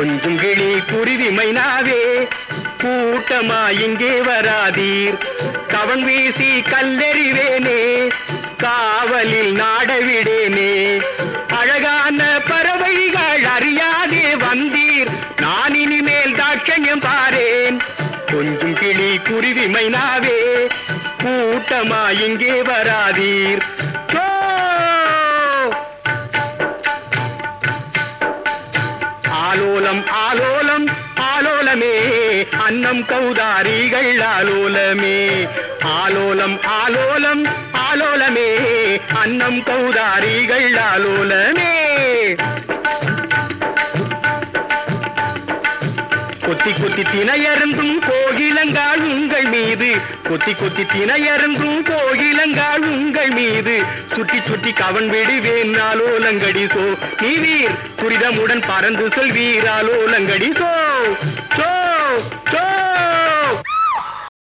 கொஞ்சம் கிளி குருவி மைனாவே கூட்டமா இங்கே வராதீர் கவன் வீசி கல்லெறிவேனே காவலில் நாடவிடேனே அழகான பறவைகள் அறியாதே வந்தீர் நான் இனிமேல் தாட்சண்யம் பாரேன் கொஞ்சம் கிளி குருவி மைனாவே கூட்டமா இங்கே வராதீர் சோ! ஆலோலம் ஆலோலம் ஆலோலமே அன்னம் கௌதாரிகள் ஆலோலமே ஆலோலம் ஆலோலம் ஆலோலமே அன்னம் கௌதாரிகள் ஆலோலமே கொத்தி கொத்தி தினையருந்தும் கோகிலங்கால் உங்கள் மீது கொத்தி கொத்தி தினையருந்தும் கோகிலங்கால் உங்கள் மீது சுட்டி சுட்டி கவன் விடுவேன் ஆலோலங்கடி சோ நீ வீர் துரிதமுடன் பறந்து செல்வீர் ஆலோலங்கடி சோ